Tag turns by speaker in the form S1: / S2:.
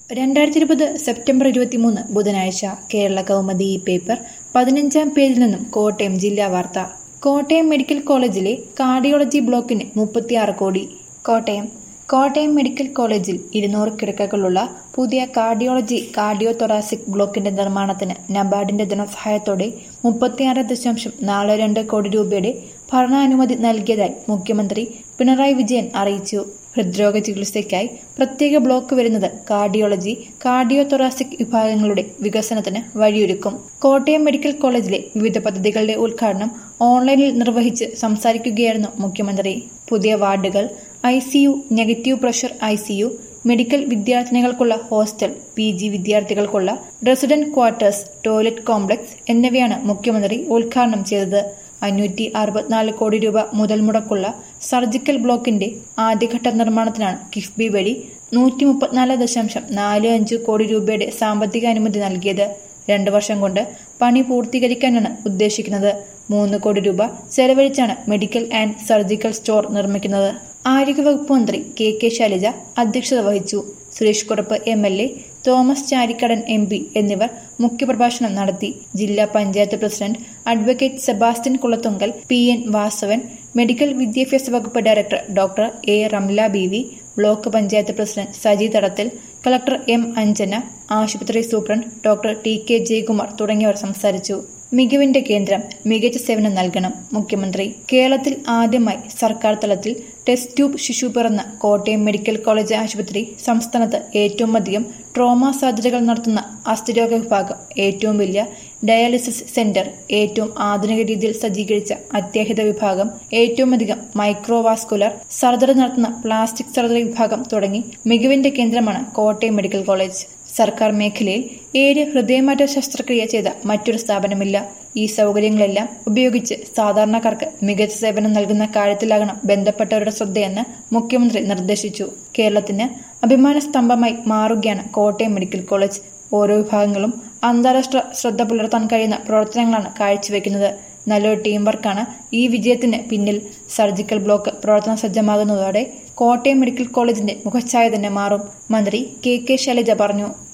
S1: രണ്ടായിരത്തി ഇരുപത് സെപ്റ്റംബർ ഇരുപത്തിമൂന്ന് ബുധനാഴ്ച കേരള കൗമുദി ഈ പേപ്പർ പതിനഞ്ചാം പേജിൽ നിന്നും കോട്ടയം ജില്ലാ വാർത്ത കോട്ടയം മെഡിക്കൽ കോളേജിലെ കാർഡിയോളജി ബ്ലോക്കിന് മുപ്പത്തിയാറ് കോടി കോട്ടയം കോട്ടയം മെഡിക്കൽ കോളേജിൽ ഇരുന്നൂറ് കിടക്കകളുള്ള പുതിയ കാർഡിയോളജി കാർഡിയോ തൊറാസിക് ബ്ലോക്കിന്റെ നിർമ്മാണത്തിന് നബാർഡിന്റെ ധനസഹായത്തോടെ മുപ്പത്തിയാറ് ദശാംശം നാല് രണ്ട് കോടി രൂപയുടെ ഭരണാനുമതി നൽകിയതായി മുഖ്യമന്ത്രി പിണറായി വിജയൻ അറിയിച്ചു ഹൃദ്രോഗ ചികിത്സയ്ക്കായി പ്രത്യേക ബ്ലോക്ക് വരുന്നത് കാർഡിയോളജി കാർഡിയോ തൊറാസിക് വിഭാഗങ്ങളുടെ വികസനത്തിന് വഴിയൊരുക്കും കോട്ടയം മെഡിക്കൽ കോളേജിലെ വിവിധ പദ്ധതികളുടെ ഉദ്ഘാടനം ഓൺലൈനിൽ നിർവഹിച്ച് സംസാരിക്കുകയായിരുന്നു മുഖ്യമന്ത്രി പുതിയ വാർഡുകൾ I C U negative pressure I C U medical വിദ്യാർത്ഥിനികൾക്കുള്ള ഹോസ്റ്റൽ പി ജി വിദ്യാർത്ഥികൾക്കുള്ള റെസിഡന്റ് ക്വാർട്ടേഴ്സ് ടോയ്ലറ്റ് കോംപ്ലക്സ് എന്നിവയാണ് മുഖ്യമന്ത്രി ഉദ്ഘാടനം ചെയ്തത് അഞ്ഞൂറ്റി അറുപത്തിനാല് കോടി രൂപ മുതൽ മുടക്കുള്ള സർജിക്കൽ ബ്ലോക്കിന്റെ ആദ്യഘട്ട നിർമ്മാണത്തിനാണ് കിഫ്ബി വഴി നൂറ്റി മുപ്പത്തിനാല് ദശാംശം നാല് അഞ്ച് കോടി രൂപയുടെ സാമ്പത്തിക അനുമതി നൽകിയത് രണ്ടു വർഷം കൊണ്ട് പണി പൂർത്തീകരിക്കാനാണ് ഉദ്ദേശിക്കുന്നത് മൂന്ന് കോടി രൂപ ചെലവഴിച്ചാണ് മെഡിക്കൽ ആൻഡ് സർജിക്കൽ സ്റ്റോർ നിർമ്മിക്കുന്നത് ആരോഗ്യവകുപ്പ് മന്ത്രി കെ കെ ശൈലജ അധ്യക്ഷത വഹിച്ചു Suresh Kurup M L A Thomas Chazhikadan M P എന്നിവർ മുഖ്യപ്രഭാഷണം നടത്തി ജില്ലാ panchayat president advocate Sebastian Kulathunkal P N Vasavan medical വിദ്യാഭ്യാസ വകുപ്പ് director doctor A Ramla B V block panchayat president Saji Thadathil collector M Anjana ആശുപത്രി superintendent doctor T K Jayakumar തുടങ്ങിയവർ സംസാരിച്ചു മികവിന്റെ കേന്ദ്രം മികച്ച സേവനം നൽകണം മുഖ്യമന്ത്രി കേരളത്തിൽ ആദ്യമായി സർക്കാർ തലത്തിൽ ടെസ്റ്റ് ട്യൂബ് ശിശു പിറന്ന കോട്ടയം മെഡിക്കൽ കോളേജ് ആശുപത്രി സംസ്ഥാനത്ത് ഏറ്റവും അധികം ട്രോമ സർജറികൾ നടത്തുന്ന അസ്ഥിരോഗ വിഭാഗം ഏറ്റവും വലിയ ഡയാലിസിസ് സെന്റർ ഏറ്റവും ആധുനിക രീതിയിൽ സജ്ജീകരിച്ച അത്യാഹിത വിഭാഗം ഏറ്റവും അധികം മൈക്രോവാസ്കുലർ സർജറി നടത്തുന്ന പ്ലാസ്റ്റിക് സർജറി വിഭാഗം തുടങ്ങി മികവിന്റെ കേന്ദ്രമാണ് കോട്ടയം മെഡിക്കൽ കോളേജ് സർക്കാർ മേഖലയിൽ ഏഴ് ഹൃദയമാറ്റ ശസ്ത്രക്രിയ ചെയ്ത മറ്റൊരു സ്ഥാപനമില്ല ഈ സൗകര്യങ്ങളെല്ലാം ഉപയോഗിച്ച് സാധാരണക്കാർക്ക് മികച്ച സേവനം നൽകുന്ന കാര്യത്തിലാകണം ബന്ധപ്പെട്ടവരുടെ ശ്രദ്ധയെന്ന് മുഖ്യമന്ത്രി നിർദ്ദേശിച്ചു കേരളത്തിന് അഭിമാന സ്തംഭമായി മാറുകയാണ് കോട്ടയം മെഡിക്കൽ കോളേജ് ഓരോ വിഭാഗങ്ങളും അന്താരാഷ്ട്ര ശ്രദ്ധ പുലർത്താൻ കഴിയുന്ന പ്രവർത്തനങ്ങളാണ് കാഴ്ചവെക്കുന്നത് നല്ലൊരു ടീം വർക്കാണ് ഈ വിജയത്തിന് പിന്നിൽ സർജിക്കൽ ബ്ലോക്ക് പ്രവർത്തന സജ്ജമാകുന്നതോടെ കോട്ടയം മെഡിക്കൽ കോളേജിന്റെ മുഖച്ഛായ തന്നെ മാറും മന്ത്രി കെ കെ ശൈലജ പറഞ്ഞു